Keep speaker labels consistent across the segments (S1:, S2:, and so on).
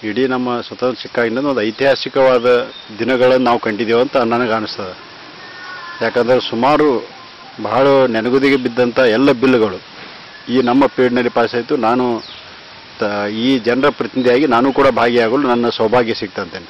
S1: ಇಡೀ ನಮ್ಮ ಸ್ವತಂತ್ರ ಸಿಕ್ಕಾಗಿಂದ ಒಂದು ಐತಿಹಾಸಿಕವಾದ ದಿನಗಳನ್ನು ನಾವು ಕಂಡಿದ್ದೇವೆ ಅಂತ ನನಗೆ ಅನಿಸ್ತದೆ ಯಾಕಂದರೆ ಸುಮಾರು ಬಹಳ ನೆನಗುದಿಗೆ ಬಿದ್ದಂಥ ಎಲ್ಲ ಬಿಲ್ಗಳು ಈ ನಮ್ಮ ಪೀರಿಯಡ್ನಲ್ಲಿ ಪಾಸ್ ಆಯಿತು ನಾನು ತ ಈ ಜನರ ಪ್ರತಿನಿಧಿಯಾಗಿ ನಾನು ಕೂಡ ಭಾಗಿಯಾಗಲು ನನ್ನ ಸೌಭಾಗ್ಯ ಸಿಕ್ತಂತೇನೆ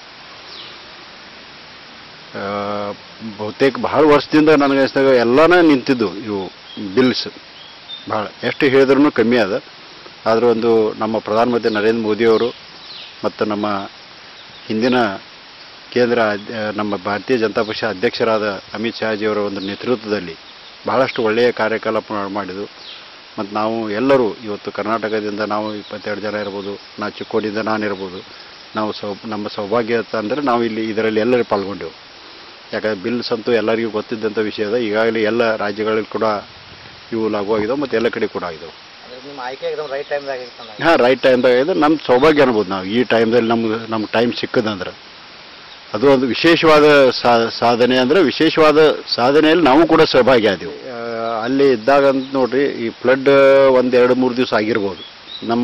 S1: ಆ, ಬಹುತೇಕ ಬಹಳ ವರ್ಷದಿಂದ ನನಗೆ ಅನಿಸಿದಾಗ ಎಲ್ಲನೇ ನಿಂತಿದ್ದು ಇವು ಬಿಲ್ಸ್ ಭಾಳ ಎಷ್ಟು ಹೇಳಿದ್ರೂ ಕಮ್ಮಿ ಅದ ಆದರೂ ಒಂದು ನಮ್ಮ ಪ್ರಧಾನಮಂತ್ರಿ ನರೇಂದ್ರ ಮೋದಿಯವರು ಮತ್ತು ನಮ್ಮ ಹಿಂದಿನ ಕೇಂದ್ರ ಅಧ್ಯ- ನಮ್ಮ ಭಾರತೀಯ ಜನತಾ ಪಕ್ಷ ಅಧ್ಯಕ್ಷರಾದ ಅಮಿತ್ ಶಾಜಿಯವರ ಒಂದು ನೇತೃತ್ವದಲ್ಲಿ ಬಹಳಷ್ಟು ಒಳ್ಳೆಯ ಕಾರ್ಯಕಲಾಪ ಮಾಡಿದ್ದು ಮತ್ತು ನಾವು ಎಲ್ಲರೂ ಇವತ್ತು ಕರ್ನಾಟಕದಿಂದ ನಾವು ಇಪ್ಪತ್ತೆರಡು ಜನ ಇರ್ಬೋದು ನಾ ಚಿಕ್ಕೋಡಿಯಿಂದ ನಾನು ಇರ್ಬೋದು ನಾವು ಸೌ ನಮ್ಮ ಸೌಭಾಗ್ಯ ಅಂತ ಅಂದರೆ ನಾವು ಇಲ್ಲಿ ಇದರಲ್ಲಿ ಎಲ್ಲರೂ ಪಾಲ್ಗೊಂಡೆವು ಯಾಕಂದರೆ ಬಿಲ್ಸ್ ಅಂತೂ ಎಲ್ಲರಿಗೂ ಗೊತ್ತಿದ್ದಂಥ ವಿಷಯ ಅದ ಈಗಾಗಲೇ ಎಲ್ಲ ರಾಜ್ಯಗಳಲ್ಲಿ ಕೂಡ ಇವು ಲಾಗು ಆಗಿದಾವೆ ಮತ್ತು ಎಲ್ಲ ಕಡೆ ಕೂಡ ಆಗಿದಾವೆ
S2: ಅಂದ್ರೆ ನಿಮ್ಮ ಆಯ್ಕೆ ಎಕ್ದಮ್ ರೈಟ್ ಟೈಮ್ದಾಗ ಆಗಿತ್ತು
S1: ಹಾಂ ರೈಟ್ ಟೈಮ್ದಾಗ ಇದೆ ನಮ್ಮ ಸೌಭಾಗ್ಯ ಅನ್ಬೋದು ನಾವು ಈ ಟೈಮ್ದಲ್ಲಿ ನಮ್ಗೆ ನಮ್ಗೆ ಟೈಮ್ ಸಿಕ್ಕದಂದ್ರೆ ಅದು ಒಂದು ವಿಶೇಷವಾದ ಸಾ- ಸಾಧನೆ ಅಂದರೆ ವಿಶೇಷವಾದ ಸಾಧನೆಯಲ್ಲಿ ನಾವು ಕೂಡ ಸಹಭಾಗಿ ಆದೆವು ಆ, ಅಲ್ಲಿ ಇದ್ದಾಗ ಅಂತ ನೋಡ್ರಿ ಈ ಫ್ಲಡ್ ಒಂದು ಎರಡು ಮೂರು ದಿವಸ ಆಗಿರ್ಬೋದು ನಮ್ಮ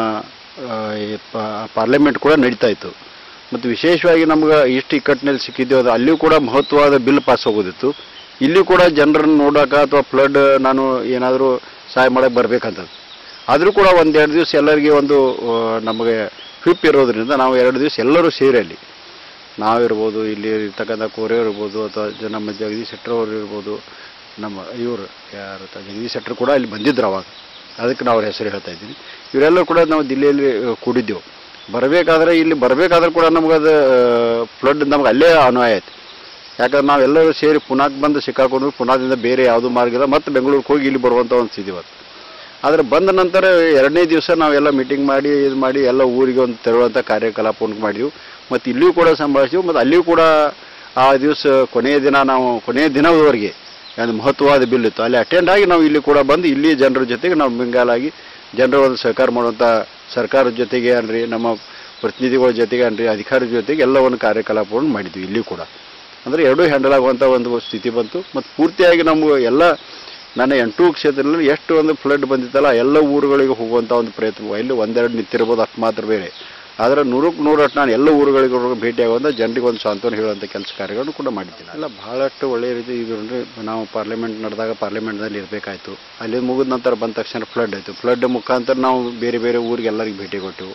S1: ಆ, ಈ ಪಾರ್ಲಿಮೆಂಟ್ ಕೂಡ ನಡೀತಾ ಇತ್ತು ಮತ್ತು ವಿಶೇಷವಾಗಿ ನಮ್ಗೆ ಇಷ್ಟು ಇಕ್ಕಟ್ಟಿನಲ್ಲಿ ಸಿಕ್ಕಿದ್ದೆವು ಅದು ಅಲ್ಲಿಯೂ ಕೂಡ ಮಹತ್ವವಾದ ಬಿಲ್ ಪಾಸ್ ಹೋಗೋದಿತ್ತು ಇಲ್ಲಿ ಕೂಡ ಜನರನ್ನು ನೋಡೋಕೆ ಅಥವಾ ಫ್ಲಡ್ ನಾನು ಏನಾದರೂ ಸಹಾಯ ಮಾಡೋಕ್ಕೆ ಬರಬೇಕಂತದ್ದು ಆದರೂ ಕೂಡ ಒಂದೆರಡು ದಿವಸ ಎಲ್ಲರಿಗೆ ಒಂದು ಆ, ನಮಗೆ ಫಿಪ್ ಇರೋದ್ರಿಂದ ನಾವು ಎರಡು ದಿವಸ ಎಲ್ಲರೂ ಸೇರಿ ಅಲ್ಲಿ ನಾವಿರ್ಬೋದು ಇಲ್ಲಿ ಇರ್ತಕ್ಕಂಥ ಕೋರೆ ಇರ್ಬೋದು ಅಥವಾ ಜ- ನಮ್ಮ ಜಗದೀಶ್ ಶೆಟ್ಟರ್ ಅವರು ಇರ್ಬೋದು ನಮ್ಮ ಇವರು ಯಾರು ತ- ಜಗದೀಶ್ ಶೆಟ್ಟರ್ ಕೂಡ ಅಲ್ಲಿ ಬಂದಿದ್ರು ಅವಾಗ ಅದಕ್ಕೆ ನಾವು ಅವ್ರ ಹೆಸರು ಹೇಳ್ತಾ ಇದ್ದೀನಿ ಇವರೆಲ್ಲರೂ ಕೂಡ ನಾವು ದಿಲ್ಲಿಯಲ್ಲಿ ಆ, ಕೂಡಿದ್ದೆವು ಬರಬೇಕಾದ್ರೆ ಇಲ್ಲಿ ಬರಬೇಕಾದ್ರೆ ಕೂಡ ನಮಗದು ಫ್ಲಡ್ ನಮ್ಗೆ ಅಲ್ಲೇ ಅನ್ವಯ ಆಯ್ತು ಯಾಕಂದ್ರೆ ನಾವೆಲ್ಲರೂ ಸೇರಿ ಪುನಾಕ್ ಬಂದು ಸಿಕ್ಕಾಕೊಂಡು ಪುನಾದಿಂದ ಬೇರೆ ಯಾವುದೂ ಮಾರ್ಗ ಇಲ್ಲ ಮತ್ತೆ ಬೆಂಗಳೂರಿಗೆ ಹೋಗಿ ಇಲ್ಲಿ ಬರುವಂಥ ಒಂದು ಸ್ಥಿತಿ ಇವತ್ತು ಆದರೆ ಬಂದ ನಂತರ ಎರಡನೇ ದಿವಸ ನಾವೆಲ್ಲ ಮೀಟಿಂಗ್ ಮಾಡಿ ಇದು ಮಾಡಿ ಎಲ್ಲ ಊರಿಗೆ ಒಂದು ತೆರಳುವಂಥ ಕಾರ್ಯಕಲಾಪವನ್ನು ಮಾಡಿದೆವು ಮತ್ತು ಇಲ್ಲಿಯೂ ಕೂಡ ಸಂಭಾಳಿಸಿವು ಮತ್ತು ಅಲ್ಲಿಯೂ ಕೂಡ ಆ ದಿವಸ ಕೊನೆಯ ದಿನ ನಾವು ಕೊನೆಯ ದಿನದವರೆಗೆ ಒಂದು ಮಹತ್ವವಾದ ಬಿಲ್ ಇತ್ತು ಅಲ್ಲಿ ಅಟೆಂಡ್ ಆಗಿ ನಾವು ಇಲ್ಲಿ ಕೂಡ ಬಂದು ಇಲ್ಲಿ ಜನರ ಜೊತೆಗೆ ನಾವು ಮಿಂಗಾಲಾಗಿ ಜನರ ಒಂದು ಸಹಕಾರ ಮಾಡುವಂಥ ಸರ್ಕಾರದ ಜೊತೆಗೆ ಅನ್ರಿ ನಮ್ಮ ಪ್ರತಿನಿಧಿಗಳ ಜೊತೆಗೆ ಅನ್ರಿ ಅಧಿಕಾರದ ಜೊತೆಗೆ ಎಲ್ಲ ಒಂದು ಕಾರ್ಯಕಲಾಪವನ್ನು ಮಾಡಿದ್ವಿ ಇಲ್ಲಿ ಕೂಡ ಅಂದರೆ ಎರಡೂ ಹ್ಯಾಂಡಲ್ ಆಗುವಂಥ ಒಂದು ಸ್ಥಿತಿ ಬಂತು ಮತ್ತು ಪೂರ್ತಿಯಾಗಿ ನಮಗೆ ಎಲ್ಲ ನನ್ನ ಎಂಟು ಕ್ಷೇತ್ರದಲ್ಲಿ ಎಷ್ಟು ಒಂದು ಫ್ಲಡ್ ಬಂದಿತ್ತಲ್ಲ ಆ ಎಲ್ಲ ಊರುಗಳಿಗೆ ಹೋಗುವಂಥ ಒಂದು ಪ್ರಯತ್ನ ಇಲ್ಲಿ ಒಂದೆರಡು ನಿಂತಿರ್ಬೋದು ಅಷ್ಟು ಮಾತ್ರ ಬೇರೆ ಆದರೆ ನೂರಕ್ಕೆ ನೂರಷ್ಟು ನಾನು ಎಲ್ಲ ಊರುಗಳಿಗೆ ಹೋಗಿ ಭೇಟಿಯಾಗುವಂಥ ಜನರಿಗೆ ಒಂದು ಸಾಂತ್ವನ ಹೇಳುವಂಥ ಕೆಲಸ ಕಾರ್ಯಗಳನ್ನು ಕೂಡ ಮಾಡಿದ್ದೀನಿ ಎಲ್ಲ ಭಾಳಷ್ಟು ಒಳ್ಳೆಯ ರೀತಿ ಇದು ಅಂದರೆ ನಾವು ಪಾರ್ಲಿಮೆಂಟ್ ನಡೆದಾಗ ಪಾರ್ಲಿಮೆಂಟ್ನಲ್ಲಿ ಇರಬೇಕಾಯ್ತು ಅಲ್ಲಿ ಮುಗಿದ ನಂತರ ಬಂದ ತಕ್ಷಣ ಫ್ಲಡ್ ಆಯಿತು ಫ್ಲಡ್ ಮುಖಾಂತರ ನಾವು ಬೇರೆ ಬೇರೆ ಊರಿಗೆ ಎಲ್ಲರಿಗೆ ಭೇಟಿ ಕೊಟ್ಟೆವು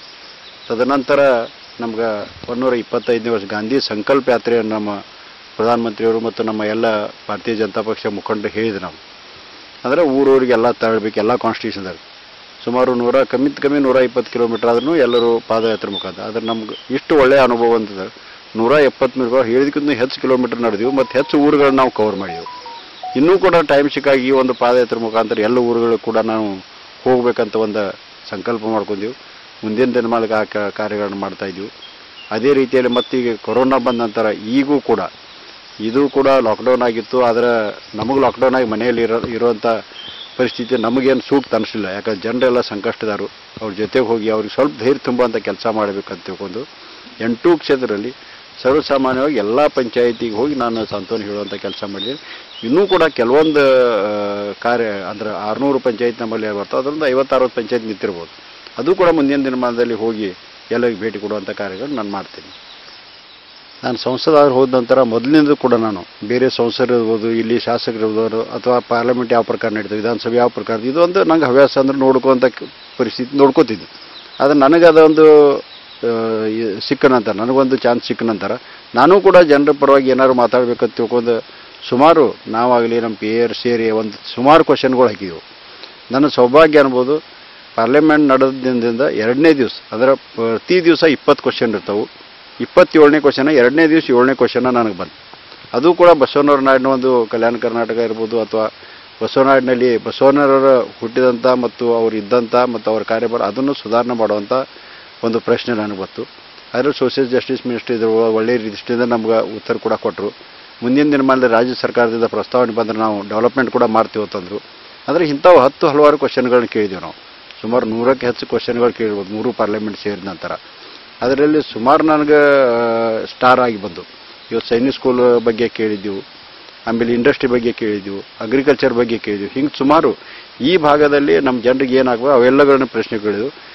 S1: ತದನಂತರ ನಮ್ಗೆ ಒಂದೂರ ಇಪ್ಪತ್ತೈದನೇ ವರ್ಷ ಗಾಂಧಿ ಸಂಕಲ್ಪ ಯಾತ್ರೆಯನ್ನು ನಮ್ಮ ಪ್ರಧಾನಮಂತ್ರಿಯವರು ಮತ್ತು ನಮ್ಮ ಎಲ್ಲ ಭಾರತೀಯ ಜನತಾ ಪಕ್ಷ ಮುಖಂಡರು ಹೇಳಿದ್ರು ನಾವು ಅಂದರೆ ಊರೂರಿಗೆ ಎಲ್ಲ ತರಬೇಕು ಎಲ್ಲ ಕಾನ್ಸ್ಟಿಟ್ಯೂಷನ್ದಾಗ ಸುಮಾರು ನೂರ ಕಮ್ಮಿತ್ ಕಮ್ಮಿ ನೂರ ಇಪ್ಪತ್ತು ಕಿಲೋಮೀಟ್ರ್ ಆದ್ರೂ ಎಲ್ಲರೂ ಪಾದಯಾತ್ರೆ ಮುಖಾಂತರ ಆದರೆ ನಮ್ಗೆ ಇಷ್ಟು ಒಳ್ಳೆಯ ಅನುಭವ ಅಂತಂದ್ರೆ ನೂರ ಎಪ್ಪತ್ತು ಮೀಟರ್ ಹೇಳಿದಕ್ಕಿಂತ ಹೆಚ್ಚು ಕಿಲೋಮೀಟ್ರ್ ನಡೆದೀವಿ ಮತ್ತು ಹೆಚ್ಚು ಊರುಗಳನ್ನ ನಾವು ಕವರ್ ಮಾಡಿದೆವು ಇನ್ನೂ ಕೂಡ ಟೈಮ್ ಸಿಕ್ಕಾಗಿ ಈ ಒಂದು ಪಾದಯಾತ್ರೆ ಮುಖಾಂತರ ಎಲ್ಲ ಊರುಗಳು ಕೂಡ ನಾವು ಹೋಗ್ಬೇಕಂತ ಒಂದು ಸಂಕಲ್ಪ ಮಾಡ್ಕೊಂಡೀವಿ ಮುಂದಿನ ದಿನಮಾನಕ್ಕೆ ಆ ಕ- ಕಾರ್ಯಗಳನ್ನು ಮಾಡ್ತಾ ಇದ್ದೀವಿ ಅದೇ ರೀತಿಯಲ್ಲಿ ಮತ್ತೀಗ ಕೊರೋನಾ ಬಂದ ನಂತರ ಈಗೂ ಕೂಡ ಇದು ಕೂಡ ಲಾಕ್ಡೌನ್ ಆಗಿತ್ತು ಆದರೆ ನಮಗೆ ಲಾಕ್ಡೌನ್ ಆಗಿ ಮನೆಯಲ್ಲಿ ಇರೋ ಇರುವಂಥ ಪರಿಸ್ಥಿತಿ ನಮಗೇನು ಸೂಕ್ತ ಅನಿಸಲಿಲ್ಲ ಯಾಕಂದ್ರೆ ಜನರೆಲ್ಲ ಸಂಕಷ್ಟದಾರು ಅವ್ರ ಜೊತೆಗೆ ಹೋಗಿ ಅವ್ರಿಗೆ ಸ್ವಲ್ಪ ಧೈರ್ಯ ತುಂಬುವಂಥ ಕೆಲಸ ಮಾಡಬೇಕಂತ ತಿಳ್ಕೊಂಡು ಎಂಟು ಕ್ಷೇತ್ರದಲ್ಲಿ ಸರ್ವಸಾಮಾನ್ಯವಾಗಿ ಎಲ್ಲ ಪಂಚಾಯಿತಿಗೆ ಹೋಗಿ ನಾನು ಸಾಂತ್ವನ ಹೇಳುವಂಥ ಕೆಲಸ ಮಾಡಿದ್ದೀನಿ ಇನ್ನೂ ಕೂಡ ಕೆಲವೊಂದು ಆ, ಕಾರ್ಯ ಅಂದ್ರೆ ಆರುನೂರು ಪಂಚಾಯತ್ ನಮ್ಮಲ್ಲಿ ಬರ್ತವೆ ಅದರಿಂದ ಐವತ್ತಾರು ಪಂಚಾಯತ್ ನಿಂತಿರ್ಬೋದು ಅದು ಕೂಡ ಮುಂದಿನ ದಿನಮಾನದಲ್ಲಿ ಹೋಗಿ ಎಲ್ಲರಿಗೆ ಭೇಟಿ ಕೊಡುವಂಥ ಕಾರ್ಯಗಳು ನಾನು ಮಾಡ್ತೀನಿ ನಾನು ಸಂಸದಾದ್ರೆ ಹೋದ ನಂತರ ಮೊದಲಿನಿಂದ ಕೂಡ ನಾನು ಬೇರೆ ಸಂಸದರು ಇರ್ಬೋದು ಇಲ್ಲಿ ಶಾಸಕರು ಇರ್ಬೋದು ಅಥವಾ ಪಾರ್ಲಿಮೆಂಟ್ ಯಾವ ಪ್ರಕಾರ ನಡೀತದೆ ವಿಧಾನಸಭೆ ಯಾವ ಪ್ರಕಾರ ಇದು ಒಂದು ನಂಗೆ ಹವ್ಯಾಸ ಅಂದ್ರೆ ನೋಡ್ಕೊಂಥ ಕ- ಪರಿಸ್ಥಿತಿ ನೋಡ್ಕೋತಿದ್ದೆ ಆದರೆ ನನಗೆ ಅದೊಂದು ಆ, ಈ- ಸಿಕ್ಕ ನಂತರ ನನಗೊಂದು ಚಾನ್ಸ್ ಸಿಕ್ಕ ನಂತರ ನಾನು ಕೂಡ ಜನರ ಪರವಾಗಿ ಏನಾದ್ರು ಮಾತಾಡಬೇಕಂತ ತಿಳ್ಕೊಂಡು ಸುಮಾರು ನಾವಾಗಲಿ ನಮ್ಮ ಪಿ ಎರ್ ಸೇರಿ ಒಂದು ಸುಮಾರು ಕ್ವಶನ್ಗಳು ಹಾಕಿದೆವು ನನ್ನ ಸೌಭಾಗ್ಯ ಅನ್ಬೋದು ಪಾರ್ಲಿಮೆಂಟ್ ನಡೆದ ದಿನದಿಂದ ಎರಡನೇ ದಿವಸ ಅಂದರೆ ಪ್ರತಿ ದಿವಸ ಇಪ್ಪತ್ತು ಕ್ವಶನ್ ಇರ್ತಾವೆ ಇಪ್ಪತ್ತೇಳನೇ ಕ್ವಶನ ಎರಡನೇ ದಿವಸ ಏಳನೇ ಕ್ವಶನ ನನಗೆ ಬಂತು ಅದು ಕೂಡ ಬಸವನವ್ರ ನಾಡಿನ ಒಂದು ಕಲ್ಯಾಣ ಕರ್ನಾಟಕ ಇರ್ಬೋದು ಅಥವಾ ಬಸವನಾಡಿನಲ್ಲಿ ಬಸವಣ್ಣರವರ ಹುಟ್ಟಿದಂಥ ಮತ್ತು ಅವರು ಇದ್ದಂಥ ಮತ್ತು ಅವರ ಕಾರ್ಯಭಾರ ಅದನ್ನು ಸುಧಾರಣೆ ಮಾಡುವಂಥ ಒಂದು ಪ್ರಶ್ನೆ ನನಗೆ ಬಂತು ಆದರೆ ಸೋಷಿಯಲ್ ಜಸ್ಟಿಸ್ ಮಿನಿಸ್ಟ್ರಿ ಇದ್ರ ಒಳ್ಳೆಯ ದೃಷ್ಟಿಯಿಂದ ನಮ್ಗೆ ಉತ್ತರ ಕೂಡ ಕೊಟ್ಟರು ಮುಂದಿನ ದಿನಮಾನದಲ್ಲಿ ರಾಜ್ಯ ಸರ್ಕಾರದಿಂದ ಪ್ರಸ್ತಾವನೆ ಬಂದರೆ ನಾವು ಡೆವಲಪ್ಮೆಂಟ್ ಕೂಡ ಮಾಡ್ತೀವಿ ಅಂತಂದರು ಆದರೆ ಇಂಥವು ಹತ್ತು ಹಲವಾರು ಕ್ವಶನ್ಗಳನ್ನ ಕೇಳಿದ್ದೀವಿ ನಾವು ಸುಮಾರು ನೂರಕ್ಕೆ ಹೆಚ್ಚು ಕ್ವಶನ್ಗಳು ಕೇಳಿರ್ಬೋದು ಮೂರು ಪಾರ್ಲಿಮೆಂಟ್ ಸೇರಿದ ನಂತರ ಅದರಲ್ಲಿ ಸುಮಾರು ನನಗೆ ಸ್ಟಾರ್ ಆಗಿ ಬಂದು ಇವತ್ತು ಸೈನಿಕ್ ಸ್ಕೂಲ್ ಬಗ್ಗೆ ಕೇಳಿದ್ದೆವು ಆಮೇಲೆ ಇಂಡಸ್ಟ್ರಿ ಬಗ್ಗೆ ಕೇಳಿದ್ದೆವು ಅಗ್ರಿಕಲ್ಚರ್ ಬಗ್ಗೆ ಕೇಳಿದ್ವಿ ಹಿಂಗೆ ಸುಮಾರು ಈ ಭಾಗದಲ್ಲಿ ನಮ್ಮ ಜನರಿಗೆ ಏನಾಗುವ ಅವೆಲ್ಲಗಳನ್ನ ಪ್ರಶ್ನೆ ಕೇಳಿದ್ವು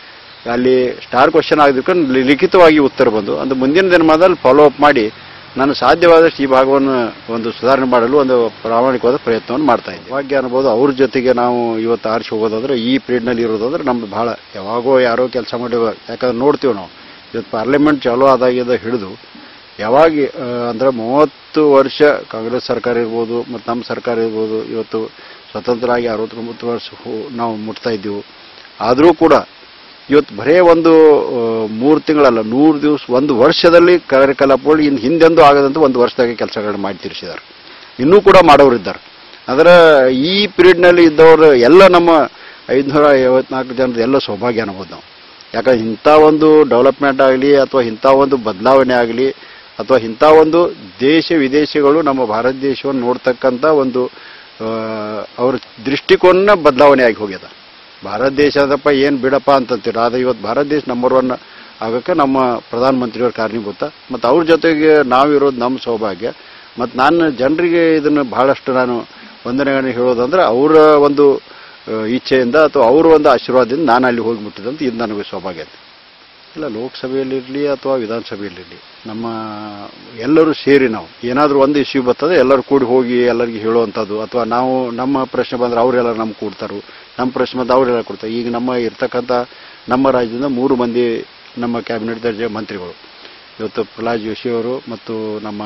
S1: ಅಲ್ಲಿ ಸ್ಟಾರ್ ಕ್ವಶನ್ ಆಗದಕ್ಕೆ ಲಿಖಿತವಾಗಿ ಉತ್ತರ ಬಂದು ಅದು ಮುಂದಿನ ದಿನಮಾನದಲ್ಲಿ ಫಾಲೋ ಅಪ್ ಮಾಡಿ ನಾನು ಸಾಧ್ಯವಾದಷ್ಟು ಈ ಭಾಗವನ್ನು ಒಂದು ಸುಧಾರಣೆ ಮಾಡಲು ಒಂದು ಪ್ರಾಮಾಣಿಕವಾದ ಪ್ರಯತ್ನವನ್ನು ಮಾಡ್ತಾ ಇದ್ದೆ ಭಾಗ್ಯ ಅನ್ಬೋದು ಅವ್ರ ಜೊತೆಗೆ ನಾವು ಇವತ್ತು ಆರಿಸಿ ಹೋಗೋದಾದ್ರೆ ಈ ಪೀರಿಯಡ್ನಲ್ಲಿ ಇರೋದಾದ್ರೆ ನಮ್ದು ಬಹಳ ಯಾವಾಗೋ ಯಾರೋ ಕೆಲಸ ಮಾಡಿ ಯಾಕಂದ್ರೆ ನೋಡ್ತೀವಿ ನಾವು ಇವತ್ತು ಪಾರ್ಲಿಮೆಂಟ್ ಚಾಲೂ ಆದಾಗಿಂದ ಹಿಡಿದು ಯಾವಾಗ ಆ, ಅಂದ್ರೆ ಮೂವತ್ತು ವರ್ಷ ಕಾಂಗ್ರೆಸ್ ಸರ್ಕಾರ ಇರ್ಬೋದು ಮತ್ತು ನಮ್ಮ ಸರ್ಕಾರ ಇರ್ಬೋದು ಇವತ್ತು ಸ್ವತಂತ್ರ ಆಗಿ ಅರವತ್ತೊಂಬತ್ತು ವರ್ಷ ಹೋ- ನಾವು ಮುಟ್ತಾ ಇದ್ದೀವಿ ಆದರೂ ಕೂಡ ಇವತ್ತು ಬರೇ ಒಂದು ಆ, ಮೂರು ತಿಂಗಳಲ್ಲ ನೂರು ದಿವಸ ಒಂದು ವರ್ಷದಲ್ಲಿ ಕಾರ್ಯಕಲಾಪಗಳು ಇನ್ನು ಹಿಂದೆಂದೂ ಆಗದಂತ ಒಂದು ವರ್ಷದಾಗೆ ಕೆಲಸಗಳನ್ನ ಮಾಡಿ ತೀರಿಸಿದ್ದಾರೆ ಇನ್ನೂ ಕೂಡ ಮಾಡೋರಿದ್ದಾರೆ ಅದರ ಈ ಪೀರಿಯಡ್ನಲ್ಲಿ ಇದ್ದವರು ಎಲ್ಲ ನಮ್ಮ ಐದುನೂರ ಐವತ್ನಾಲ್ಕು ಜನರದ್ದು ಎಲ್ಲ ಸೌಭಾಗ್ಯ ಅನ್ಬೋದು ನಾವು ಯಾಕಂದ್ರೆ ಇಂಥ ಒಂದು ಡೆವಲಪ್ಮೆಂಟ್ ಆಗಲಿ ಅಥವಾ ಇಂಥ ಒಂದು ಬದಲಾವಣೆ ಆಗಲಿ ಅಥವಾ ಇಂಥ ಒಂದು ದೇಶ ವಿದೇಶಗಳು ನಮ್ಮ ಭಾರತ ದೇಶವನ್ನು ನೋಡ್ತಕ್ಕಂಥ ಒಂದು ಆ, ಅವ್ರ ದೃಷ್ಟಿಕೋನ ಬದಲಾವಣೆ ಆಗಿ ಹೋಗ್ಯದ ಭಾರತ ದೇಶದಪ್ಪ ಏನು ಬಿಡಪ್ಪ ಅಂತಂತೀರ ಆದರೆ ಇವತ್ತು ಭಾರತ ದೇಶ ನಂಬರ್ ಒನ್ ಆಗೋಕ್ಕೆ ನಮ್ಮ ಪ್ರಧಾನಮಂತ್ರಿಯವ್ರ ಕಾರಣೀಭೂತ ಮತ್ತು ಅವ್ರ ಜೊತೆಗೆ ನಾವಿರೋದು ನಮ್ಮ ಸೌಭಾಗ್ಯ ಮತ್ತು ನಾನು ಜನರಿಗೆ ಇದನ್ನು ಬಹಳಷ್ಟು ನಾನು ವಂದನೆಗಳನ್ನು ಹೇಳೋದಂದ್ರೆ ಅವರ ಒಂದು ಆ, ಇಚ್ಛೆಯಿಂದ ಅಥವಾ ಅವರ ಒಂದು ಆಶೀರ್ವಾದದಿಂದ ನಾನು ಅಲ್ಲಿ ಹೋಗಿ ಮುಟ್ಟಿದಂತ ಇದು ನನಗೆ ಸೌಭಾಗ್ಯ ಅಂತ ಇಲ್ಲ ಲೋಕಸಭೆಯಲ್ಲಿರಲಿ ಅಥವಾ ವಿಧಾನಸಭೆಯಲ್ಲಿರಲಿ ನಮ್ಮ ಎಲ್ಲರೂ ಸೇರಿ ನಾವು ಏನಾದರೂ ಒಂದು ಇಶ್ಯೂ ಬರ್ತದೆ ಎಲ್ಲರೂ ಕೂಡಿ ಹೋಗಿ ಎಲ್ಲರಿಗೆ ಹೇಳುವಂಥದ್ದು ಅಥವಾ ನಾವು ನಮ್ಮ ಪ್ರಶ್ನೆ ಬಂದ್ರೆ ಅವರೆಲ್ಲ ನಮ್ಗೆ ಕೊಡ್ತಾರೋ ನಮ್ಮ ಪ್ರಶ್ನೆ ಬಂದ್ರೆ ಅವರೆಲ್ಲ ಕೊಡ್ತಾರೆ ಈಗ ನಮ್ಮ ಇರ್ತಕ್ಕಂಥ ನಮ್ಮ ರಾಜ್ಯದಿಂದ ಮೂರು ಮಂದಿ ನಮ್ಮ ಕ್ಯಾಬಿನೆಟ್ ದರ್ಜೆ ಮಂತ್ರಿಗಳು ಇವತ್ತು ಪ್ರಹ್ಲಾದ್ ಜೋಶಿ ಅವರು ಮತ್ತು ನಮ್ಮ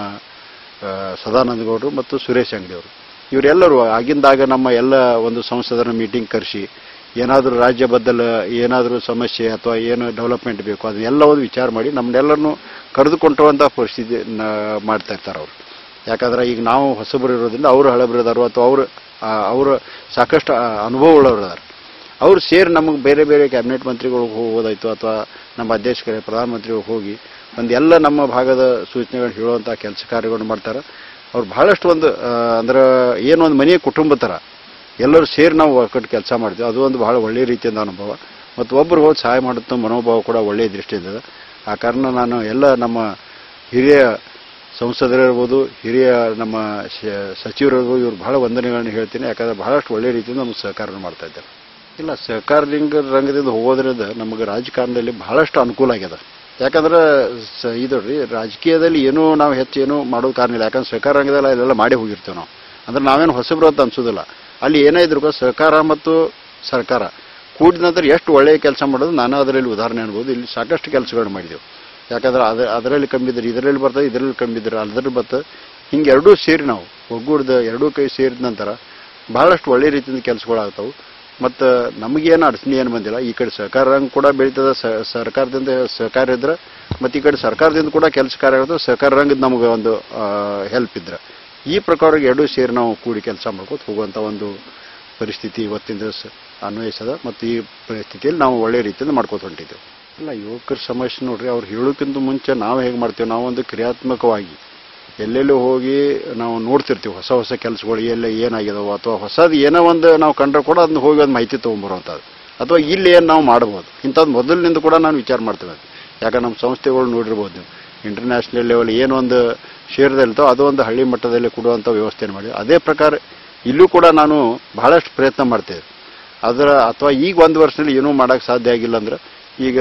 S1: ಆ, ಸದಾನಂದ ಗೌಡರು ಮತ್ತು ಸುರೇಶ್ ಅಂಗಡಿ ಅವರು ಇವರೆಲ್ಲರೂ ಆಗಿಂದಾಗ ನಮ್ಮ ಎಲ್ಲ ಒಂದು ಸಂಸದರ ಮೀಟಿಂಗ್ ಕರೆಸಿ ಏನಾದರೂ ರಾಜ್ಯ ಬದ್ದಲ ಏನಾದರೂ ಸಮಸ್ಯೆ ಅಥವಾ ಏನು ಡೆವಲಪ್ಮೆಂಟ್ ಬೇಕು ಅದನ್ನೆಲ್ಲ ಒಂದು ವಿಚಾರ ಮಾಡಿ ನಮ್ಮನ್ನೆಲ್ಲರನ್ನು ಕರೆದುಕೊಂಡುವಂಥ ಪರಿಸ್ಥಿತಿ ನ- ಮಾಡ್ತಾ ಇರ್ತಾರೆ ಅವರು ಯಾಕಂದ್ರೆ ಈಗ ನಾವು ಹೊಸಬರು ಇರೋದ್ರಿಂದ ಅವರು ಹಳಬರಿದಾರು ಅಥವಾ ಅವರು ಅವರು ಸಾಕಷ್ಟು ಆ, ಅನುಭವವುಳ್ಳವರು ಅದಾರ ಅವ್ರು ಸೇರಿ ನಮಗೆ ಬೇರೆ ಬೇರೆ ಕ್ಯಾಬಿನೆಟ್ ಮಂತ್ರಿಗಳು ಹೋಗೋದಾಯ್ತು ಅಥವಾ ನಮ್ಮ ಅಧ್ಯಕ್ಷರೇ ಪ್ರಧಾನಮಂತ್ರಿಗಳು ಹೋಗಿ ಒಂದು ಎಲ್ಲ ನಮ್ಮ ಭಾಗದ ಸೂಚನೆಗಳು ಹೇಳುವಂಥ ಕೆಲಸ ಕಾರ್ಯಗಳನ್ನು ಮಾಡ್ತಾರೆ ಅವ್ರು ಬಹಳಷ್ಟು ಒಂದು ಆ, ಅಂದ್ರೆ ಏನು ಒಂದು ಮನೆಯ ಕುಟುಂಬ ಥರ ಎಲ್ಲರೂ ಸೇರಿ ನಾವು ಒಕ್ಕಟ್ಟು ಕೆಲಸ ಮಾಡ್ತೀವಿ ಅದು ಒಂದು ಬಹಳ ಒಳ್ಳೆಯ ರೀತಿಯಿಂದ ಅನುಭವ ಮತ್ತು ಒಬ್ಬರು ಹೋಗಿ ಸಹಾಯ ಮಾಡುತ್ತ ಮನೋಭಾವ ಕೂಡ ಒಳ್ಳೆಯ ದೃಷ್ಟಿಯಿಂದ ಇದೆ. ಆ ಕಾರಣ ನಾನು ಎಲ್ಲ ನಮ್ಮ ಹಿರಿಯ ಸಂಸದರಿರ್ಬೋದು ಹಿರಿಯ ನಮ್ಮ ಶ- ಸಚಿವರಿರ್ಬೋದು ಇವ್ರು ಬಹಳ ವಂದನೆಗಳನ್ನು ಹೇಳ್ತೀನಿ ಯಾಕಂದ್ರೆ ಬಹಳಷ್ಟು ಒಳ್ಳೆಯ ರೀತಿಯಿಂದ ನಮಗೆ ಸಹಕಾರವನ್ನು ಮಾಡ್ತಾ ಇದ್ದಾರೆ ಇಲ್ಲ ಸಹಕಾರ ರಂಗ ರಂಗದಿಂದ ಹೋಗೋದ್ರಿಂದ ನಮಗೆ ರಾಜಕಾರಣದಲ್ಲಿ ಬಹಳಷ್ಟು ಅನುಕೂಲ ಆಗ್ಯದ ಯಾಕಂದ್ರೆ ಸ ಇದು ರೀ ರಾಜಕೀಯದಲ್ಲಿ ಏನೂ ನಾವು ಹೆಚ್ಚು ಏನೂ ಮಾಡೋದು ಕಾರಣ ಇಲ್ಲ ಯಾಕಂದ್ರೆ ಸಹಕಾರ ರಂಗದಲ್ಲಿ ಅಲ್ಲೆಲ್ಲ ಮಾಡೇ ಹೋಗಿರ್ತೇವೆ ನಾವು ಅಂದ್ರೆ ನಾವೇನು ಹೊಸಬ್ರು ಅಂತ ಅನ್ಸೋದಿಲ್ಲ ಅಲ್ಲಿ ಏನೇ ಇದ್ರು ಕೂಡ ಸಹಕಾರ ಮತ್ತು ಸರ್ಕಾರ ಕೂಡಿದ ನಂತರ ಎಷ್ಟು ಒಳ್ಳೆಯ ಕೆಲಸ ಮಾಡೋದು ನಾನು ಅದರಲ್ಲಿ ಉದಾಹರಣೆ ಅನ್ಬೋದು ಇಲ್ಲಿ ಸಾಕಷ್ಟು ಕೆಲಸಗಳು ಮಾಡಿದೆವು ಯಾಕಂದ್ರೆ ಅದ ಅದರಲ್ಲಿ ಕಮ್ಮಿದ್ರೆ ಇದರಲ್ಲಿ ಬರ್ತದೆ ಇದರಲ್ಲಿ ಕಮ್ಮಿದ್ರೆ ಅದರಲ್ಲಿ ಬರ್ತದೆ ಹಿಂಗೆ ಎರಡೂ ಸೇರಿ ನಾವು ಒಗ್ಗೂಡ್ದ ಎರಡೂ ಕೈ ಸೇರಿದ ನಂತರ ಬಹಳಷ್ಟು ಒಳ್ಳೆ ರೀತಿಯಿಂದ ಕೆಲಸಗಳಾಗ್ತಾವೆ ಮತ್ತು ನಮಗೇನು ಅಡಚಣೆ ಏನು ಬಂದಿಲ್ಲ ಈ ಕಡೆ ಸಹಕಾರ ರಂಗ ಕೂಡ ಬೆಳೀತದೆ ಸ ಸರ್ಕಾರದಿಂದ ಸಹಕಾರ ಇದ್ರೆ ಮತ್ತು ಈ ಕಡೆ ಸರ್ಕಾರದಿಂದ ಕೂಡ ಕೆಲಸ ಕಾರ್ಯ ಆಗ್ತದೆ ಸಹಕಾರ ರಂಗದ ನಮಗೆ ಒಂದು ಹೆಲ್ಪ್ ಇದ್ರೆ ಈ ಪ್ರಕಾರ ಎರಡೂ ಸೇರಿ ನಾವು ಕೂಡಿ ಕೆಲಸ ಮಾಡ್ಕೊತ ಹೋಗುವಂಥ ಒಂದು ಪರಿಸ್ಥಿತಿ ಇವತ್ತಿನ ದಿವಸ ಅನ್ವಯಿಸದ ಮತ್ತು ಈ ಪರಿಸ್ಥಿತಿಯಲ್ಲಿ ನಾವು ಒಳ್ಳೆ ರೀತಿಯಿಂದ ಮಾಡ್ಕೊತ ಹೊಂಟಿದ್ದೇವೆ ಇಲ್ಲ ಯುವಕರ ಸಮಸ್ಯೆ ನೋಡ್ರಿ ಅವ್ರು ಹೇಳೋಕ್ಕಿಂತ ಮುಂಚೆ ನಾವು ಹೇಗೆ ಮಾಡ್ತೇವೆ ನಾವು ಒಂದು ಕ್ರಿಯಾತ್ಮಕವಾಗಿ ಎಲ್ಲೆಲ್ಲೂ ಹೋಗಿ ನಾವು ನೋಡ್ತಿರ್ತೀವಿ ಹೊಸ ಹೊಸ ಕೆಲಸಗಳು ಎಲ್ಲ ಏನಾಗಿದಾವೆ ಅಥವಾ ಹೊಸದು ಏನೋ ಒಂದು ನಾವು ಕಂಡ್ರೆ ಕೂಡ ಅದನ್ನ ಹೋಗಿ ಒಂದು ಮಾಹಿತಿ ತೊಗೊಂಬರುವಂಥದ್ದು ಅಥವಾ ಇಲ್ಲಿ ಏನು ನಾವು ಮಾಡ್ಬೋದು ಇಂಥದ್ದು ಮೊದಲಿನಿಂದ ಕೂಡ ನಾನು ವಿಚಾರ ಮಾಡ್ತೇವೆ ಯಾಕಂದ್ರೆ ನಮ್ಮ ಸಂಸ್ಥೆಗಳು ನೋಡಿರ್ಬೋದು ನೀವು ಇಂಟರ್ನ್ಯಾಷನಲ್ ಲೆವೆಲ್ ಏನು ಒಂದು ಶೇರ್ದಲ್ಲಿರ್ತೋ ಅದು ಒಂದು ಹಳ್ಳಿ ಮಟ್ಟದಲ್ಲಿ ಕೊಡುವಂಥ ವ್ಯವಸ್ಥೆಯನ್ನು ಮಾಡಿ ಅದೇ ಪ್ರಕಾರ ಇಲ್ಲೂ ಕೂಡ ನಾನು ಬಹಳಷ್ಟು ಪ್ರಯತ್ನ ಮಾಡ್ತೇವೆ ಅದರ ಅಥವಾ ಈಗ ಒಂದು ವರ್ಷದಲ್ಲಿ ಏನೂ ಮಾಡೋಕ್ಕೆ ಸಾಧ್ಯ ಆಗಿಲ್ಲ ಅಂದ್ರೆ ಈಗ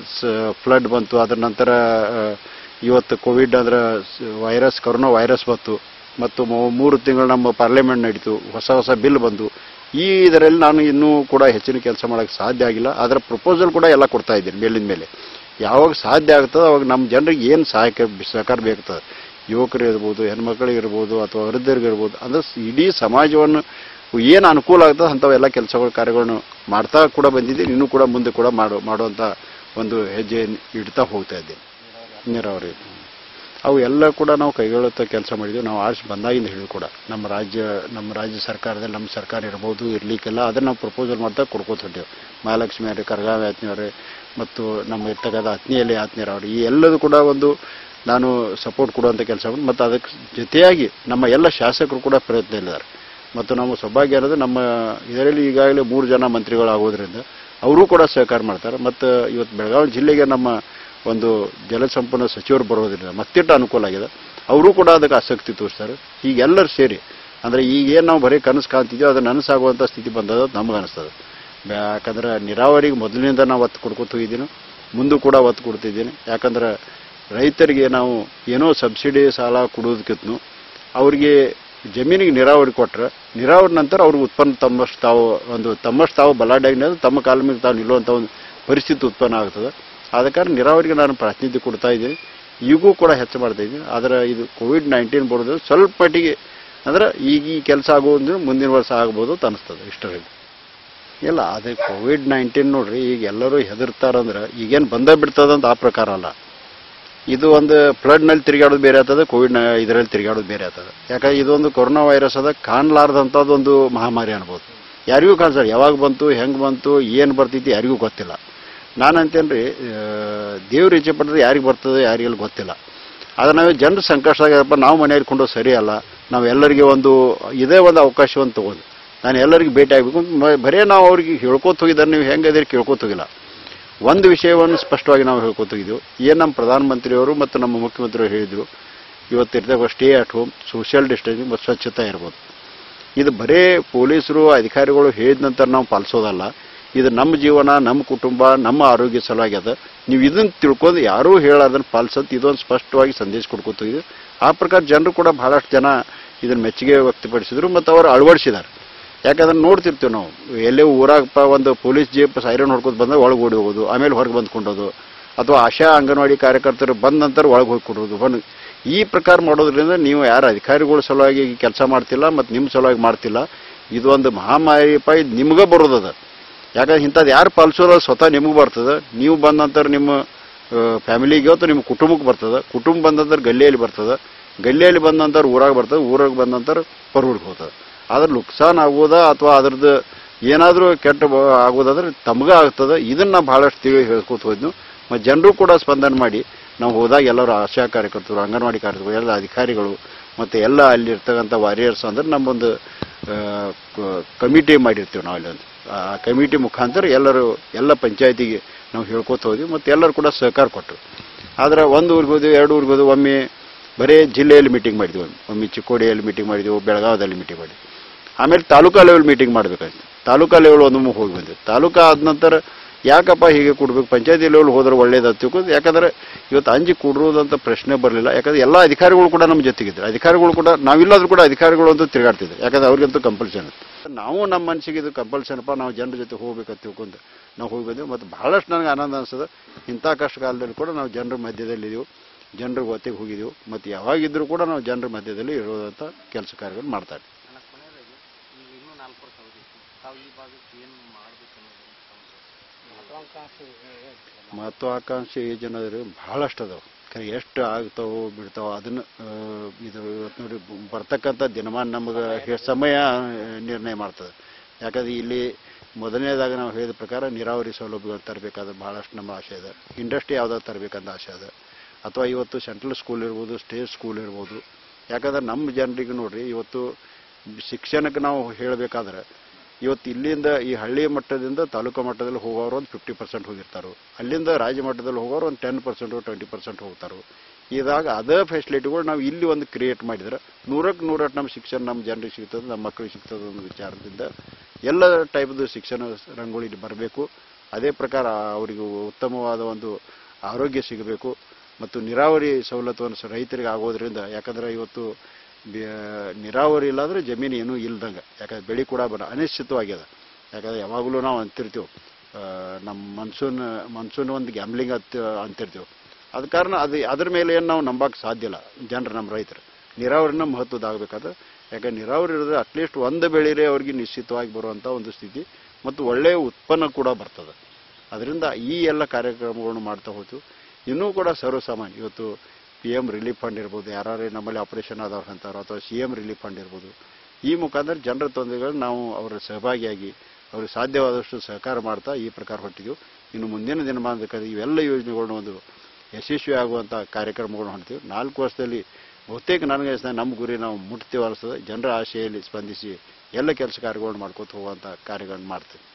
S1: ಫ್ಲಡ್ ಬಂತು ಅದರ ನಂತರ ಆ, ಇವತ್ತು ಕೋವಿಡ್ ಅಂದ್ರೆ ವೈರಸ್ ಕೊರೋನಾ ವೈರಸ್ ಬಂತು ಮತ್ತು ಮೂ- ಮೂರು ತಿಂಗಳು ನಮ್ಮ ಪಾರ್ಲಿಮೆಂಟ್ ನಡೀತು ಹೊಸ ಹೊಸ ಬಿಲ್ ಬಂದು ಈ ಇದರಲ್ಲಿ ನಾನು ಇನ್ನೂ ಕೂಡ ಹೆಚ್ಚಿನ ಕೆಲಸ ಮಾಡೋಕ್ಕೆ ಸಾಧ್ಯ ಆಗಿಲ್ಲ ಅದರ ಪ್ರಪೋಸಲ್ ಕೂಡ ಎಲ್ಲ ಕೊಡ್ತಾ ಇದ್ದೀನಿ ಮೇಲಿನ ಮೇಲೆ ಯಾವಾಗ ಸಾಧ್ಯ ಆಗ್ತದೆ ಅವಾಗ ನಮ್ಮ ಜನರಿಗೆ ಏನು ಸಹಾಯಕ ಸಹಕಾರ ಬೇಕಾಗ್ತದೆ ಯುವಕರು ಇರ್ಬೋದು ಹೆಣ್ಮಕ್ಳಿಗೆ ಇರ್ಬೋದು ಅಥವಾ ವೃದ್ಧರಿಗೆ ಇರ್ಬೋದು ಅಂದ್ರೆ ಸ್- ಇಡೀ ಸಮಾಜವನ್ನು ಏನು ಅನುಕೂಲ ಆಗ್ತದೆ ಅಂಥವೆಲ್ಲ ಕೆಲಸಗಳು ಕಾರ್ಯಗಳನ್ನು ಮಾಡ್ತಾ ಕೂಡ ಬಂದಿದ್ದೀನಿ ಇನ್ನೂ ಕೂಡ ಮುಂದೆ ಕೂಡ ಮಾಡೋ ಮಾಡುವಂಥ ಒಂದು ಹೆಜ್ಜೆ ಇಡ್ತಾ ಹೋಗ್ತಾ ಇದ್ದೀನಿ ನೀರಾವರಿ ಅವು ಎಲ್ಲ ಕೂಡ ನಾವು ಕೈಗೊಳ್ಳುತ್ತಾ ಕೆಲಸ ಮಾಡಿದ್ವಿ ನಾವು ಆರ್ಸ್ ಬಂದಾಗಿಂದ ಹೇಳಿದ್ವಿ ಕೂಡ ನಮ್ಮ ರಾಜ್ಯ ನಮ್ಮ ರಾಜ್ಯ ಸರ್ಕಾರದಲ್ಲಿ ನಮ್ಮ ಸರ್ಕಾರ ಇರ್ಬೋದು ಇರ್ಲಿಕ್ಕೆಲ್ಲ ಅದನ್ನು ನಾವು ಪ್ರಪೋಸಲ್ ಮಾಡ್ತಾ ಕೊಡ್ಕೋತ ಹೊಂಟೇವೆ ಮಹಾಲಕ್ಷ್ಮಿ ಅವರೇ ಕರಗಾವಿ ಆತ್ಮೀಯವರೇ ಮತ್ತು ನಮ್ಮ ಇರ್ತಕ್ಕಂಥ ಹತ್ನಿಯಲ್ಲಿ ಆತ್ಮೀಯರವರು ಈ ಎಲ್ಲದೂ ಕೂಡ ಒಂದು ನಾನು ಸಪೋರ್ಟ್ ಕೊಡುವಂಥ ಕೆಲಸ ಮತ್ತು ಅದಕ್ಕೆ ಜೊತೆಯಾಗಿ ನಮ್ಮ ಎಲ್ಲ ಶಾಸಕರು ಕೂಡ ಪ್ರಯತ್ನ ಇದ್ದಾರೆ ಮತ್ತು ನಮ್ಮ ಸೌಭಾಗ್ಯ ಅನ್ನೋದು ನಮ್ಮ ಇದರಲ್ಲಿ ಈಗಾಗಲೇ ಮೂರು ಜನ ಮಂತ್ರಿಗಳಾಗೋದ್ರಿಂದ ಅವರೂ ಕೂಡ ಸಹಕಾರ ಮಾಡ್ತಾರೆ ಮತ್ತು ಇವತ್ತು ಬೆಳಗಾವಿ ಜಿಲ್ಲೆಗೆ ನಮ್ಮ ಒಂದು ಜಲಸಂಪನ್ನ ಸಚಿವರು ಬರೋದ್ರಿಂದ ಮತ್ತಿಟ್ಟು ಅನುಕೂಲ ಆಗಿದೆ ಅವರು ಕೂಡ ಅದಕ್ಕೆ ಆಸಕ್ತಿ ತೋರಿಸ್ತಾರೆ ಹೀಗೆಲ್ಲರೂ ಸೇರಿ ಅಂದರೆ ಈಗೇನು ನಾವು ಬರೀ ಕನಸು ಕಾಣ್ತಿದ್ಯೋ ಅದು ನನಸಾಗುವಂಥ ಸ್ಥಿತಿ ಬಂದದ ನಮ್ಗೆ ಅನಿಸ್ತದೆ ಯಾಕಂದ್ರೆ ನೀರಾವರಿಗೆ ಮೊದಲಿನಿಂದ ನಾವು ಒತ್ತು ಕೊಡ್ಕೊತ ಹೋಗಿದ್ದೀನಿ ಮುಂದೂ ಕೂಡ ಒತ್ತು ಕೊಡ್ತಿದ್ದೀನಿ ಯಾಕಂದ್ರೆ ರೈತರಿಗೆ ನಾವು ಏನೋ ಸಬ್ಸಿಡಿ ಸಾಲ ಕೊಡೋದಕ್ಕಿಂತ ಅವರಿಗೆ ಜಮೀನಿಗೆ ನೀರಾವರಿ ಕೊಟ್ಟರೆ ನೀರಾವರಿ ನಂತರ ಅವ್ರಿಗೆ ಉತ್ಪನ್ನ ತಮ್ಮಷ್ಟು ತಾವು ಒಂದು ತಮ್ಮಷ್ಟು ತಾವು ಬಲಾಢ್ಯಾಗಿ ತಮ್ಮ ಕಾಲ ಮೇಲೆ ತಾವು ನಿಲ್ಲುವಂಥ ಒಂದು ಪರಿಸ್ಥಿತಿ ಉತ್ಪನ್ನ ಆಗ್ತದೆ ಆದ ಕಾರಣ ನೀರಾವರಿಗೆ ನಾನು ಪ್ರಾತಿನಿಧ್ಯ ಕೊಡ್ತಾ ಇದ್ದೀನಿ ಈಗೂ ಕೂಡ ಹೆಚ್ಚು ಮಾಡ್ತಾ ಇದ್ದೀನಿ ಆದರೆ ಇದು ಕೋವಿಡ್ ನೈನ್ಟೀನ್ ಬರೋದು ಸ್ವಲ್ಪ ಮಟ್ಟಿಗೆ ಅಂದ್ರೆ ಈಗ ಈ ಕೆಲಸ ಆಗೋದು ಮುಂದಿನ ವರ್ಷ ಆಗ್ಬೋದು ಅಂತ ಅನಿಸ್ತದೆ ಇಷ್ಟರಲ್ಲಿ ಇಲ್ಲ ಅದೇ ಕೋವಿಡ್ ನೈನ್ಟೀನ್ ನೋಡ್ರಿ ಈಗ ಎಲ್ಲರೂ ಹೆದರ್ತಾರಂದ್ರೆ ಈಗೇನು ಬಂದೇ ಬಿಡ್ತದಂತ ಆ ಪ್ರಕಾರ ಅಲ್ಲ ಇದು ಒಂದು ಫ್ಲಡ್ನಲ್ಲಿ ತಿರುಗಾಡೋದು ಬೇರೆ ಆಗ್ತದೆ ಕೋವಿಡ್ ಇದರಲ್ಲಿ ತಿರುಗಾಡೋದು ಬೇರೆ ಆಗ್ತದೆ ಯಾಕಂದ್ರೆ ಇದೊಂದು ಕೊರೋನಾ ವೈರಸ್ ಅದ ಕಾಣಲಾರ್ದಂಥದ್ದೊಂದು ಮಹಾಮಾರಿ ಅನ್ಬೋದು ಯಾರಿಗೂ ಕಾಣಿಸಲ್ಲ ಯಾವಾಗ ಬಂತು ಹೆಂಗೆ ಬಂತು ಏನು ಬರ್ತೈತಿ ಯಾರಿಗೂ ಗೊತ್ತಿಲ್ಲ ನಾನು ಅಂತೇನ್ರಿ ದೇವ್ರ ಇಚ್ಛೆ ಪಟ್ಟರೆ ಯಾರಿಗೆ ಬರ್ತದೆ ಯಾರಿಗೆಲ್ಲ ಗೊತ್ತಿಲ್ಲ ಆದರೆ ನಾವು ಜನರು ಸಂಕಷ್ಟದಾಗಪ್ಪ ನಾವು ಮನೆಯಲ್ಲಿ ಕೊಂಡು ಸರಿ ಅಲ್ಲ ನಾವು ಎಲ್ಲರಿಗೆ ಒಂದು ಇದೇ ಒಂದು ಅವಕಾಶವನ್ನು ತಗೊಂಡು ನಾನು ಎಲ್ಲರಿಗೂ ಭೇಟಿ ಆಗಬೇಕು ಬರೇ ನಾವು ಅವ್ರಿಗೆ ಹೇಳ್ಕೊತ ಹೋಗಿದ್ದಾರೆ ನೀವು ಹೆಂಗೆ ಅದಿರಿ ಕೇಳ್ಕೊತ ಹೋಗಿಲ್ಲ ಒಂದು ವಿಷಯವನ್ನು ಸ್ಪಷ್ಟವಾಗಿ ನಾವು ಹೇಳ್ಕೊತ ಹೋಗಿದ್ದೆವು ಏನು ನಮ್ಮ ಪ್ರಧಾನಮಂತ್ರಿಯವರು ಮತ್ತು ನಮ್ಮ ಮುಖ್ಯಮಂತ್ರಿಯವರು ಹೇಳಿದರು ಇವತ್ತಿರ್ತಕ್ಕ stay at home social distancing ಮತ್ತು ಸ್ವಚ್ಛತೆ ಇರ್ಬೋದು ಇದು ಬರೇ ಪೊಲೀಸರು ಅಧಿಕಾರಿಗಳು ಹೇಳಿದ ನಂತರ ನಾವು ಪಾಲಿಸೋದಲ್ಲ ಇದು ನಮ್ಮ ಜೀವನ ನಮ್ಮ ಕುಟುಂಬ ನಮ್ಮ ಆರೋಗ್ಯ ಸಲುವಾಗಿ ಅದ ನೀವು ಇದನ್ನು ತಿಳ್ಕೊಂಡು ಯಾರೂ ಹೇಳೋದನ್ನು ಪಾಲಿಸೋದು ಇದೊಂದು ಸ್ಪಷ್ಟವಾಗಿ ಸಂದೇಶ ಕೊಡ್ಕೊತ ಇದೆ ಆ ಪ್ರಕಾರ ಜನರು ಕೂಡ ಬಹಳಷ್ಟು ಜನ ಇದನ್ನು ಮೆಚ್ಚುಗೆ ವ್ಯಕ್ತಪಡಿಸಿದ್ರು ಮತ್ತು ಅವರು ಅಳವಡಿಸಿದ್ದಾರೆ ಯಾಕಂದ್ರೆ ನೋಡ್ತಿರ್ತೀವಿ ನಾವು ಎಲ್ಲೇ ಊರಾಗಪ್ಪ ಒಂದು ಪೊಲೀಸ್ ಜೀಪ್ ಸೈರನ್ ಹೊಡ್ಕೊಂಡು ಬಂದಾಗ ಒಳಗೆ ಓಡಿ ಹೋಗೋದು ಆಮೇಲೆ ಹೊರಗೆ ಬಂದು ಕೊಂಡೋದು ಅಥವಾ ಆಶಾ ಅಂಗನವಾಡಿ ಕಾರ್ಯಕರ್ತರು ಬಂದ ನಂತರ ಒಳಗೆ ಹೋಗಿ ಕೊಡೋದು ಬಂದು ಈ ಪ್ರಕಾರ ಮಾಡೋದ್ರಿಂದ ನೀವು ಯಾರು ಅಧಿಕಾರಿಗಳ ಸಲುವಾಗಿ ಕೆಲಸ ಮಾಡ್ತಿಲ್ಲ ಮತ್ತು ನಿಮ್ಮ ಸಲುವಾಗಿ ಮಾಡ್ತಿಲ್ಲ ಇದು ಒಂದು ಮಹಾಮಾರಿಪ ಇದು ನಿಮ್ಗೆ ಬರೋದದ ಯಾಕಂದ್ರೆ ಇಂಥದ್ದು ಯಾರು ಪಾಲಿಸೋಲ್ಲ ಸ್ವತಃ ನಿಮಗೆ ಬರ್ತದೆ ನೀವು ಬಂದ ನಂತರ ನಿಮ್ಮ ಫ್ಯಾಮಿಲಿಗೆ ಅಥವಾ ನಿಮ್ಮ ಕುಟುಂಬಕ್ಕೆ ಬರ್ತದೆ ಕುಟುಂಬ ಬಂದ ನಂತರ ಗಲ್ಲಿಯಲ್ಲಿ ಬರ್ತದೆ ಗಲ್ಲಿಯಲ್ಲಿ ಬಂದ ನಂತರ ಊರಾಗ ಬರ್ತದೆ ಊರಾಗ ಬಂದ ನಂತರ ಪರೂರಿಗೆ ಹೋಗ್ತದೆ ಆದ್ರೆ ನುಕ್ಸಾನ್ ಆಗೋದ ಅಥವಾ ಅದ್ರದ್ದು ಏನಾದರೂ ಕೆಟ್ಟ ಬ- ಆಗೋದಾದ್ರೆ ತಮಗ ಆಗ್ತದೆ ಇದನ್ನ ನಾವು ಭಾಳಷ್ಟು ತಿಳಿ ಹೇಳ್ಕೊತ ಹೋದ್ನು ಮತ್ತು ಜನರು ಕೂಡ ಸ್ಪಂದನೆ ಮಾಡಿ ನಾವು ಹೋದಾಗ ಎಲ್ಲರೂ ಆಶಾ ಕಾರ್ಯಕರ್ತರು ಅಂಗನವಾಡಿ ಕಾರ್ಯಕರ್ತರು ಎಲ್ಲ ಅಧಿಕಾರಿಗಳು ಮತ್ತು ಎಲ್ಲ ಅಲ್ಲಿರ್ತಕ್ಕಂಥ ವಾರಿಯರ್ಸ್ ಅಂದ್ರೆ ನಮ್ಮೊಂದು ಕಮಿಟಿ ಮಾಡಿರ್ತೀವಿ ನಾವು ಅಲ್ಲಿ ಒಂದು ಆ ಕಮಿಟಿ ಮುಖಾಂತರ ಎಲ್ಲರೂ ಎಲ್ಲ ಪಂಚಾಯತಿಗೆ ನಾವು ಹೇಳ್ಕೊತ ಹೋದ್ವಿ ಮತ್ತು ಎಲ್ಲರೂ ಕೂಡ ಸಹಕಾರ ಕೊಟ್ಟರು ಆದ್ರೆ ಒಂದು ಊರಿಗೆ ಹೋದ್ವಿ ಎರಡು ಊರಿಗೆ ಹೋದ್ವಿ ಒಮ್ಮೆ ಬರೀ ಜಿಲ್ಲೆಯಲ್ಲಿ ಮೀಟಿಂಗ್ ಮಾಡಿದ್ವಿ ಒಮ್ಮೆ ಒಮ್ಮೆ ಚಿಕ್ಕೋಡಿಯಲ್ಲಿ ಮೀಟಿಂಗ್ ಮಾಡಿದ್ವಿ ಬೆಳಗಾವದಲ್ಲಿ ಮೀಟಿಂಗ್ ಮಾಡಿದ್ವಿ ಆಮೇಲೆ ತಾಲೂಕಾ ಲೆವೆಲ್ ಮೀಟಿಂಗ್ ಮಾಡಬೇಕಾಯ್ತು ತಾಲೂಕಾ ಲೆವೆಲ್ ಒಂದು ಹೋಗಿ ಬಂದ್ವಿ ತಾಲೂಕಾ ಆದ ನಂತರ ಯಾಕಪ್ಪ ಹೀಗೆ ಕೊಡ್ಬೇಕು ಪಂಚಾಯತಿ ಲೆವೆಲ್ ಹೋದ್ರೆ ಒಳ್ಳೇದು ತಿಳ್ಕೊಂಡು ಯಾಕಂದ್ರೆ ಇವತ್ತು ಅಂಜಿ ಕೊಡುವುದಂತ ಪ್ರಶ್ನೆ ಬರಲಿಲ್ಲ ಯಾಕಂದ್ರೆ ಎಲ್ಲ ಅಧಿಕಾರಿಗಳು ಕೂಡ ನಮ್ಮ ಜೊತೆಗಿದ್ರು ಅಧಿಕಾರಿಗಳು ಕೂಡ ನಾವಿಲ್ಲಾದ್ರೂ ಕೂಡ ಅಧಿಕಾರಿಗಳು ಅಂತೂ ತಿರುಗಾಡ್ತಿದ್ರು ಯಾಕಂದ್ರೆ ಅವ್ರಿಗಂತೂ ಕಂಪಲ್ಸನ್ ನಾವು ನಮ್ಮ ಮನಸ್ಸಿಗೆ ಇದು ಕಂಪಲ್ಸನ್ ಅಪ್ಪ ನಾವು ಜನರ ಜೊತೆ ಹೋಗ್ಬೇಕಂತ ತಿಳ್ಕೊಂಡು ನಾವು ಹೋಗಿ ಬಂದೆವು ಮತ್ತು ಬಹಳಷ್ಟು ನನಗೆ ಆನಂದ ಅನ್ಸದ ಇಂಥ ಕಷ್ಟ ಕಾಲದಲ್ಲಿ ಕೂಡ ನಾವು ಜನರ ಮಧ್ಯದಲ್ಲಿದ್ದೀವಿ ಜನರ ಒತ್ತಿಗೆ ಹೋಗಿದ್ದೀವಿ ಮತ್ತು ಯಾವಾಗಿದ್ರೂ ಕೂಡ ನಾವು ಜನರ ಮಧ್ಯದಲ್ಲಿ ಇರೋದಂಥ ಕೆಲಸ ಕಾರ್ಯಗಳು ಮಾಡ್ತಾರೆ
S2: ನನ್ನ ಕೊನೆಯದಾಗಿ ಈಗ ಇನ್ನೂ ನಾಲ್ಕು ವರ್ಷ ಅವಧಿ ತಾವು ಈ ಭಾಗಕ್ಕೆ ಏನು ಮಾಡಬೇಕು ಅನ್ನೋದು ಮಹತ್ವಾಕಾಂಕ್ಷಿ
S1: ಮಹತ್ವಾಕಾಂಕ್ಷಿ ಯೋಜನೆಗಳು ಬಹಳಷ್ಟು ಅದಾವೆ ಖರೆ ಎಷ್ಟು ಆಗ್ತಾವೋ ಬಿಡ್ತಾವೋ ಅದನ್ನು ಆ, ಇದು ಇವತ್ತು ನೋಡಿ ಬರ್ತಕ್ಕಂಥ ದಿನಮಾನ ನಮಗೆ ಹೆ- ಸಮಯ ನಿರ್ಣಯ ಮಾಡ್ತದೆ ಯಾಕಂದ್ರೆ ಇಲ್ಲಿ ಮೊದಲನೇದಾಗ ನಾವು ಹೇಳಿದ ಪ್ರಕಾರ ನೀರಾವರಿ ಸೌಲಭ್ಯಗಳು ತರಬೇಕಾದ ಬಹಳಷ್ಟು ನಮ್ಮ ಆಸೆ ಇದೆ ಇಂಡಸ್ಟ್ರಿ ಯಾವ್ದಾದ್ರು ತರಬೇಕಂತ ಆಸೆ ಇದೆ ಅಥವಾ ಇವತ್ತು ಸೆಂಟ್ರಲ್ ಸ್ಕೂಲ್ ಇರ್ಬೋದು ಸ್ಟೇಟ್ ಸ್ಕೂಲ್ ಇರ್ಬೋದು ಯಾಕಂದ್ರೆ ನಮ್ಮ ಜನರಿಗೆ ನೋಡ್ರಿ ಇವತ್ತು ಶಿಕ್ಷಣಕ್ಕೆ ನಾವು ಹೇಳಬೇಕಾದ್ರೆ ಇವತ್ತು ಇಲ್ಲಿಂದ ಈ ಹಳ್ಳಿ ಮಟ್ಟದಿಂದ ತಾಲೂಕು ಮಟ್ಟದಲ್ಲಿ ಹೋಗೋರು ಒಂದು ಫಿಫ್ಟಿ ಪರ್ಸೆಂಟ್ ಹೋಗಿರ್ತಾರೆ ಅಲ್ಲಿಂದ ರಾಜ್ಯ ಮಟ್ಟದಲ್ಲಿ ಹೋಗೋರು ಒಂದು ಟೆನ್ ಪರ್ಸೆಂಟು ಟ್ವೆಂಟಿ ಪರ್ಸೆಂಟ್ ಹೋಗ್ತಾರೆ ಇದಾಗ ಅದೇ ಫೆಸಿಲಿಟಿಗಳು ನಾವು ಇಲ್ಲಿ ಒಂದು ಕ್ರಿಯೇಟ್ ಮಾಡಿದ್ರೆ ನೂರಕ್ಕೆ ನೂರಕ್ಕೆ ನಮ್ಮ ಶಿಕ್ಷಣ ನಮ್ಮ ಜನರಿಗೆ ಸಿಗ್ತದೆ ನಮ್ಮ ಮಕ್ಕಳಿಗೆ ಸಿಗ್ತದೆ ಅನ್ನೋ ವಿಚಾರದಿಂದ ಎಲ್ಲ ಟೈಪ್ದು ಶಿಕ್ಷಣ ರಂಗೋಳಿ ಬರಬೇಕು ಅದೇ ಪ್ರಕಾರ ಅವರಿಗೆ ಉತ್ತಮವಾದ ಒಂದು ಆರೋಗ್ಯ ಸಿಗಬೇಕು ಮತ್ತು ನೀರಾವರಿ ಸವಲತ್ತುವನ್ನು ಸ- ರೈತರಿಗೆ ಆಗೋದ್ರಿಂದ ಯಾಕಂದ್ರೆ ಇವತ್ತು ಬೆ- ನೀರಾವರಿ ಇಲ್ಲಾಂದ್ರೆ ಜಮೀನು ಏನೂ ಇಲ್ದಂಗೆ ಯಾಕಂದ್ರೆ ಬೆಳೆ ಕೂಡ ಬರ ಅನಿಶ್ಚಿತವಾಗ್ಯದ ಯಾಕಂದ್ರೆ ಯಾವಾಗಲೂ ನಾವು ಅಂತಿರ್ತೀವಿ ಆ, ನಮ್ಮ ಮನ್ಸೂನ್ ಮನ್ಸೂನ್ ಒಂದು ಗ್ಯಾಮ್ಲಿಂಗ್ ಅಂತ ಅಂತಿರ್ತೀವಿ ಅದ ಕಾರಣ ಅದು ಅದ್ರ ಮೇಲೆ ಏನು ನಾವು ನಂಬಕ್ಕೆ ಸಾಧ್ಯ ಇಲ್ಲ ಜನರು ನಮ್ಮ ರೈತರು ನೀರಾವರಿನ ಮಹತ್ವದಾಗಬೇಕಾದ್ರೆ ಯಾಕಂದ್ರೆ ನೀರಾವರಿ ಇರೋದ್ರೆ ಅಟ್ಲೀಸ್ಟ್ ಒಂದು ಬೆಳೆರೆ ಅವ್ರಿಗೆ ನಿಶ್ಚಿತವಾಗಿ ಬರುವಂಥ ಒಂದು ಸ್ಥಿತಿ ಮತ್ತು ಒಳ್ಳೆಯ ಉತ್ಪನ್ನ ಕೂಡ ಬರ್ತದೆ ಅದರಿಂದ ಈ ಎಲ್ಲ ಕಾರ್ಯಕ್ರಮಗಳನ್ನು ಮಾಡ್ತಾ ಹೋಯ್ತು ಇನ್ನೂ ಕೂಡ ಸರ್ವಸಾಮಾನ್ಯ ಇವತ್ತು ಪಿ ಎಮ್ ರಿಲೀಫ್ ಫಂಡ್ ಇರ್ಬೋದು ಯಾರು ನಮ್ಮಲ್ಲಿ ಆಪರೇಷನ್ ಆದವ್ರು ಅಂತಾರೋ ಅಥವಾ ಸಿ ಎಮ್ ರಿಲೀಫ್ ಫಂಡ್ ಇರ್ಬೋದು ಈ ಮುಖಾಂತರ ಜನರ ತೊಂದರೆಗಳು ನಾವು ಅವರ ಸಹಭಾಗಿಯಾಗಿ ಅವ್ರಿಗೆ ಸಾಧ್ಯವಾದಷ್ಟು ಸಹಕಾರ ಮಾಡ್ತಾ ಈ ಪ್ರಕಾರ ಹೊಟ್ಟಿದ್ದೀವಿ ಇನ್ನು ಮುಂದಿನ ದಿನಮಾನದಲ್ಲಿ ಇವೆಲ್ಲ ಯೋಜನೆಗಳನ್ನ ಒಂದು ಯಶಸ್ವಿ ಆಗುವಂಥ ಕಾರ್ಯಕ್ರಮಗಳನ್ನು ಹೊಂಡ್ತೀವಿ ನಾಲ್ಕು ವರ್ಷದಲ್ಲಿ ಬಹುತೇಕ ನನಗೆ ಅನ್ಸ್ತದೆ ನಮ್ಮ ಗುರಿ ನಾವು ಮುಟ್ತೀವಿ ಅನಿಸ್ತದೆ ಜನರ ಆಶೆಯಲ್ಲಿ ಸ್ಪಂದಿಸಿ ಎಲ್ಲ ಕೆಲಸ ಕಾರ್ಯಗಳನ್ನು ಮಾಡ್ಕೊತ ಹೋಗುವಂಥ ಕಾರ್ಯಗಳನ್ನು ಮಾಡ್ತೀವಿ